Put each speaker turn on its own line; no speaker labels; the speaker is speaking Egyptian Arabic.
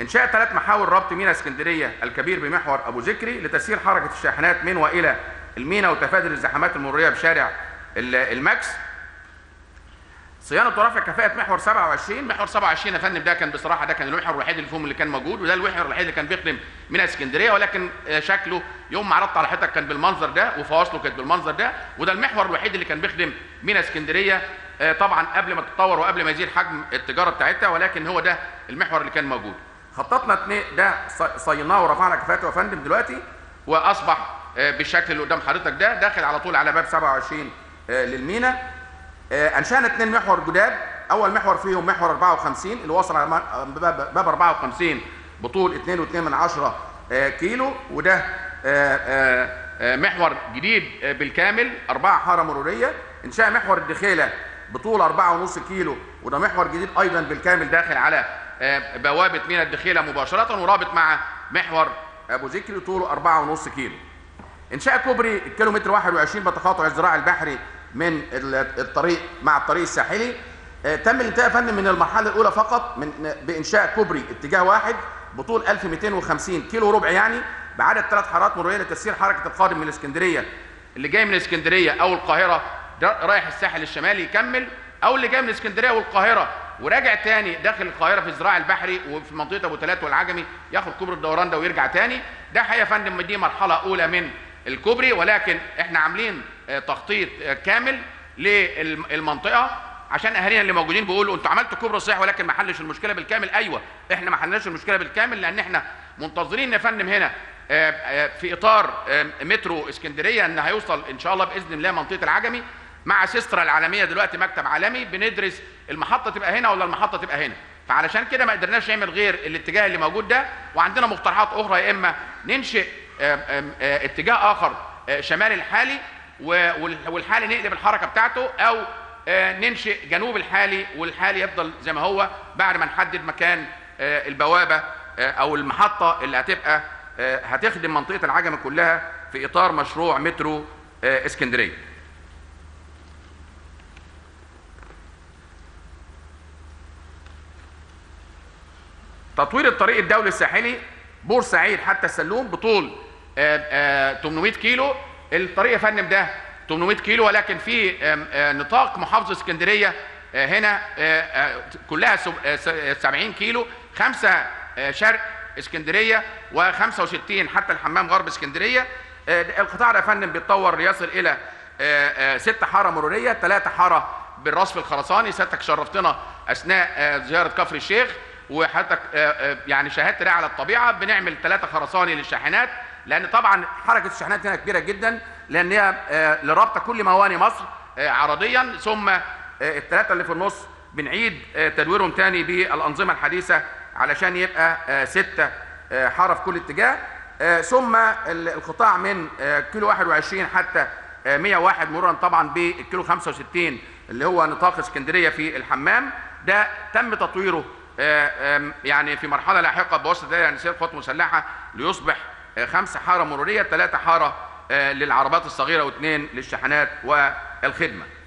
انشاء ثلاث محاور ربط ميناء اسكندريه الكبير بمحور ابو ذكري لتسيير حركه الشاحنات من والى الميناء وتفادي الازدحامات المروريه بشارع ال- الماكس صيانه ورفع كفاءه محور 27
محور 27 يا فندم ده كان بصراحه ده كان المحور الوحيد اللي فيهم اللي كان موجود وده المحور الوحيد اللي كان بيخدم من اسكندريه ولكن آه، شكله يوم ما عرضت على حضرتك كان بالمنظر ده وفواصله كانت بالمنظر ده وده المحور الوحيد اللي كان بيخدم من اسكندريه آه، طبعا قبل ما تتطور وقبل ما يزيد حجم التجاره بتاعتها ولكن هو ده المحور اللي كان موجود
خططنا اتنين ده ص- صيناه ورفعنا كفاءته يا فندم دلوقتي
واصبح آه، بالشكل اللي قدام حضرتك ده داخل على طول على
على باب 27 آه، للمينا آه، انشانا اثنين محور جداد اول محور فيهم محور 54 اللي وصل على م- باب باب 54 بطول 2.2 من 10 آه، كيلو وده آه، آه،
آه، محور جديد آه، بالكامل
أربعة حارة مرورية إنشاء محور الدخيلة بطول أربعة ونص كيلو وده محور جديد أيضا بالكامل داخل
داخل على آه، بوابه ميناء الدخيله مباشره ورابط مع محور
أبو ذكري طوله أربعة ونص كيلو إنشاء كوبري الكيلومتر 21 بتقاطع الزراعي البحري من ال- الطريق مع الطريق الساحلي آه، تم الانتهاء يا فندم من المرحلة الأولى فقط من بإنشاء كوبري اتجاه واحد بطول 1250 كيلو ربع يعني بعدد ثلاث حارات مرورية لتسيير حركة القادم من الإسكندرية
اللي جاي من اسكندريه او القاهره ده رايح الساحل الشمالي يكمل او اللي جاي من اسكندريه والقاهره وراجع تاني داخل القاهره في الزراعي البحري وفي منطقه ابو تلات والعجمي ياخد كوبري الدوران ده ويرجع تاني ده حقيقه يا فندم دي مرحله اولى من الكوبري ولكن احنا عاملين آه، تخطيط آه، كامل للمنطقه عشان اهالينا اللي موجودين بيقولوا انتوا عملتوا كوبري صحيح ولكن ما حلش المشكله بالكامل ايوه احنا ما حلناش المشكله بالكامل لان احنا منتظرين يا فندم هنا آه، آه، في اطار آه، مترو اسكندريه ان هيوصل ان شاء الله باذن الله منطقه العجمي مع سيسترا العالميه دلوقتي مكتب عالمي بندرس المحطه تبقى هنا ولا المحطه تبقى هنا فعلشان كده ما قدرناش نعمل غير الاتجاه اللي موجود ده وعندنا مقترحات اخرى يا اما ننشئ آه، آه، آه، اتجاه اخر آه، شمال الحالي و- وال- والحالي نقلب الحركه بتاعته او آه، ننشئ جنوب الحالي والحالي يفضل زي ما هو بعد ما نحدد مكان آه، البوابه آه، او المحطه اللي هتبقى آه، هتخدم منطقه العجمي كلها في اطار مشروع مترو آه، اسكندريه تطوير الطريق الدولي الساحلي بورسعيد حتى السلوم بطول آه، آه، 800 كيلو الطريق يا فندم ده 800 كيلو ولكن في آم، آه، نطاق محافظه اسكندريه آه، هنا آه، آه، كلها سب- آه، س- آه، 70 كيلو خمسة آه، شرق اسكندريه و65 حتى الحمام غرب اسكندريه آه، القطاع ده يا فندم بيتطور يصل الى آه، آه، ست حاره مروريه ثلاثه حاره بالرصف الخرساني سيادتك شرفتنا اثناء آه، زياره كفر الشيخ وحضرتك آه، آه، يعني شاهدت ده على الطبيعه بنعمل ثلاثه خرساني للشاحنات لان طبعا
حركة الشحنات هنا كبيرة جدا لأن هي آه، لربط كل مواني مصر
آه، عرضيا ثم
آه، الثلاثة اللي في النص بنعيد آه، تدويرهم تاني بالأنظمة الحديثة علشان يبقى آه، ستة آه، حارة في كل اتجاه آه، ثم ال- القطاع من آه، كيلو 21 حتى آه، 101 مرورا طبعا بالكيلو 65 اللي هو نطاق اسكندرية في الحمام ده تم تطويره آه، آم، يعني في مرحلة لاحقة بواسطة دائرة نسير القوات المسلحة ليصبح آه، خمسة حارة مرورية ثلاثة حارة آه، للعربات الصغيرة واثنين للشحنات والخدمة